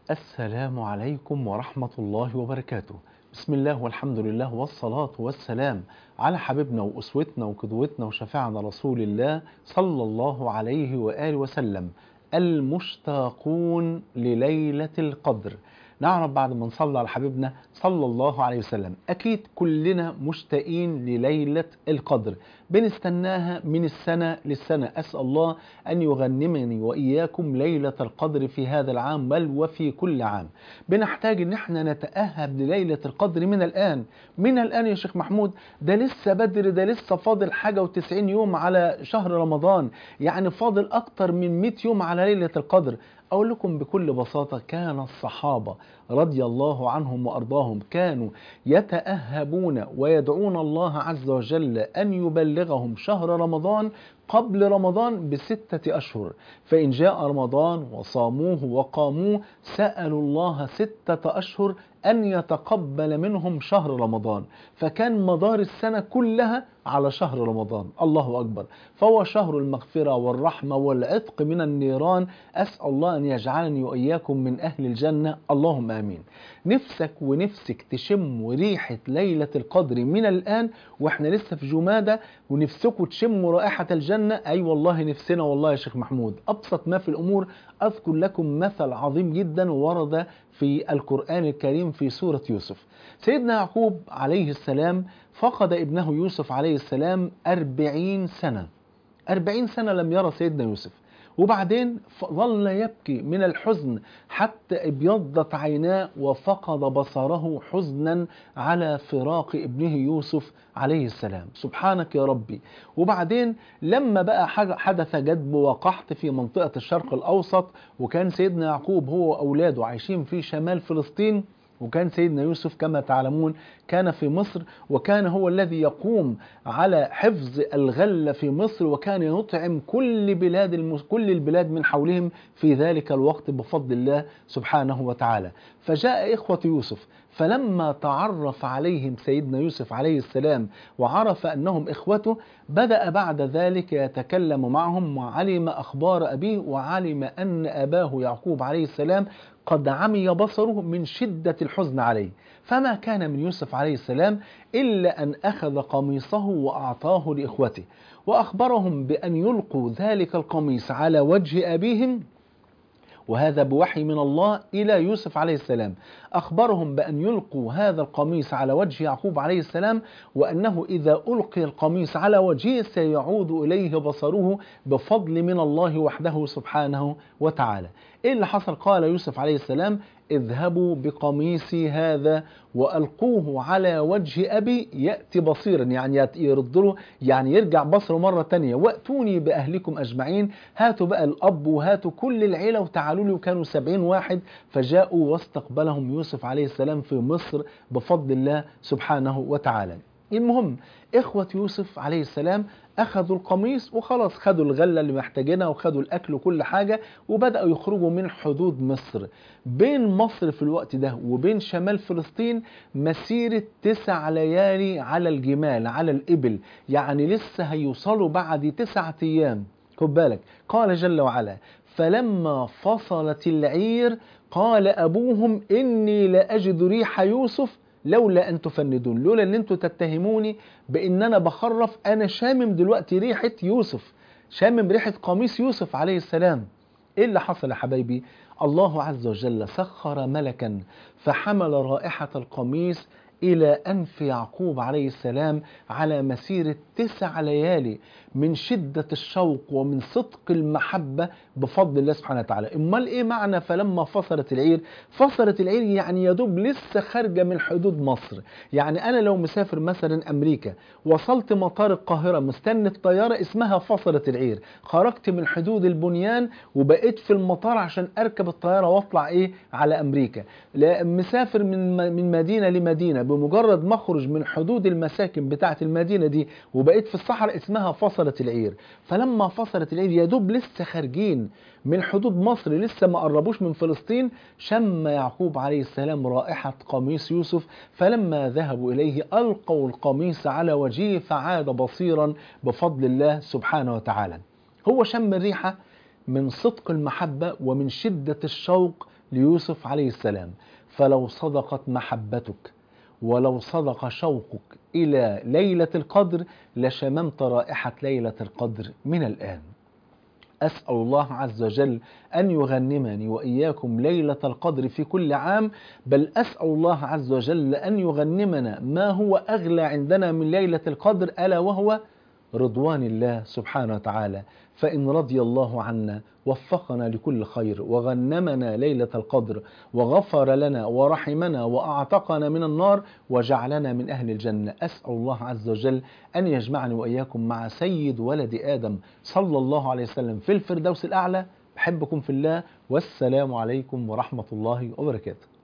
السلام عليكم ورحمة الله وبركاته بسم الله والحمد لله والصلاة والسلام على حبيبنا وأسوتنا وقدوتنا وشفيعنا رسول الله صلى الله عليه وآله وسلم المشتاقون لليلة القدر نعرف بعد ما نصلي على حبيبنا صلى الله عليه وسلم أكيد كلنا مشتاقين لليلة القدر بنستناها من السنة للسنة أسأل الله أن يغنمني وإياكم ليلة القدر في هذا العام بل وفي كل عام بنحتاج أن احنا نتأهب لليلة القدر من الآن من الآن يا شيخ محمود ده لسه بدر ده لسه فاضل حاجة وتسعين يوم على شهر رمضان يعني فاضل أكتر من 100 يوم على ليلة القدر أقول لكم بكل بساطة كان الصحابة رضي الله عنهم وأرضاهم كانوا يتأهبون ويدعون الله عز وجل أن يبلغهم شهر رمضان قبل رمضان بستة أشهر فإن جاء رمضان وصاموه وقاموه سألوا الله ستة أشهر أن يتقبل منهم شهر رمضان فكان مدار السنة كلها على شهر رمضان الله أكبر فهو شهر المغفرة والرحمة والعتق من النيران أسأل الله أن يجعلني وإياكم من أهل الجنة اللهم آمين نفسك ونفسك تشم ريحة ليلة القدر من الآن وإحنا لسه في جمادة ونفسكم تشموا رائحة الجنة أي والله نفسنا والله يا شيخ محمود أبسط ما في الأمور أذكر لكم مثل عظيم جدا ورد في القرآن الكريم في سورة يوسف سيدنا يعقوب عليه السلام فقد ابنه يوسف عليه السلام أربعين سنة أربعين سنة لم يرى سيدنا يوسف وبعدين ظل يبكي من الحزن حتى ابيضت عيناه وفقد بصره حزنا على فراق ابنه يوسف عليه السلام سبحانك يا ربي وبعدين لما بقى حدث جدب وقحط في منطقة الشرق الأوسط وكان سيدنا يعقوب هو وأولاده عايشين في شمال فلسطين وكان سيدنا يوسف كما تعلمون كان في مصر وكان هو الذي يقوم على حفظ الغلة في مصر وكان يطعم كل بلاد المس... كل البلاد من حولهم في ذلك الوقت بفضل الله سبحانه وتعالى فجاء إخوة يوسف فلما تعرف عليهم سيدنا يوسف عليه السلام وعرف أنهم إخوته بدأ بعد ذلك يتكلم معهم وعلم أخبار أبيه وعلم أن أباه يعقوب عليه السلام قد عمي بصره من شدة الحزن عليه فما كان من يوسف عليه السلام إلا أن أخذ قميصه وأعطاه لإخوته وأخبرهم بأن يلقوا ذلك القميص على وجه أبيهم وهذا بوحي من الله إلى يوسف عليه السلام أخبرهم بأن يلقوا هذا القميص على وجه يعقوب عليه السلام وأنه إذا ألقي القميص على وجهه سيعود إليه بصره بفضل من الله وحده سبحانه وتعالى إيه اللي حصل قال يوسف عليه السلام اذهبوا بقميصي هذا وألقوه على وجه أبي يأتي بصيرا يعني يرد له يعني يرجع بصره مرة تانية وأتوني بأهلكم أجمعين هاتوا بقى الأب وهاتوا كل العيلة وتعالوا لي وكانوا سبعين واحد فجاءوا واستقبلهم يوسف عليه السلام في مصر بفضل الله سبحانه وتعالى المهم إخوة يوسف عليه السلام أخذوا القميص وخلاص خدوا الغلة اللي محتاجينها وخدوا الأكل وكل حاجة وبدأوا يخرجوا من حدود مصر بين مصر في الوقت ده وبين شمال فلسطين مسيرة تسع ليالي على الجمال على الإبل يعني لسه هيوصلوا بعد تسعة أيام خد بالك قال جل وعلا فلما فصلت العير قال أبوهم إني لأجد ريح يوسف لولا أن تفندون لولا أن أنتوا تتهموني بأن أنا بخرف أنا شامم دلوقتي ريحة يوسف شامم ريحة قميص يوسف عليه السلام إيه اللي حصل يا حبايبي الله عز وجل سخر ملكا فحمل رائحة القميص إلى أنف يعقوب عليه السلام على مسيرة تسع ليالي من شدة الشوق ومن صدق المحبة بفضل الله سبحانه وتعالى امال ايه معنى فلما فصلت العير فصلت العير يعني يدوب لسه خارجة من حدود مصر يعني انا لو مسافر مثلا امريكا وصلت مطار القاهرة مستني الطيارة اسمها فصلت العير خرجت من حدود البنيان وبقيت في المطار عشان اركب الطيارة واطلع ايه على امريكا لا مسافر من من مدينة لمدينة بمجرد ما اخرج من حدود المساكن بتاعة المدينة دي وبقيت في الصحراء اسمها فصلت العير فلما فصلت العير يا دوب لسه خارجين من حدود مصر لسه ما قربوش من فلسطين شم يعقوب عليه السلام رائحة قميص يوسف فلما ذهبوا إليه ألقوا القميص على وجهه فعاد بصيرا بفضل الله سبحانه وتعالى هو شم الريحة من صدق المحبة ومن شدة الشوق ليوسف عليه السلام فلو صدقت محبتك ولو صدق شوقك إلى ليلة القدر لشممت رائحة ليلة القدر من الآن أسأل الله عز وجل أن يغنمني وإياكم ليلة القدر في كل عام بل أسأل الله عز وجل أن يغنمنا ما هو أغلى عندنا من ليلة القدر ألا وهو رضوان الله سبحانه وتعالى فإن رضي الله عنا وفقنا لكل خير وغنمنا ليلة القدر وغفر لنا ورحمنا وأعتقنا من النار وجعلنا من أهل الجنة أسأل الله عز وجل أن يجمعني وإياكم مع سيد ولد آدم صلى الله عليه وسلم في الفردوس الأعلى بحبكم في الله والسلام عليكم ورحمة الله وبركاته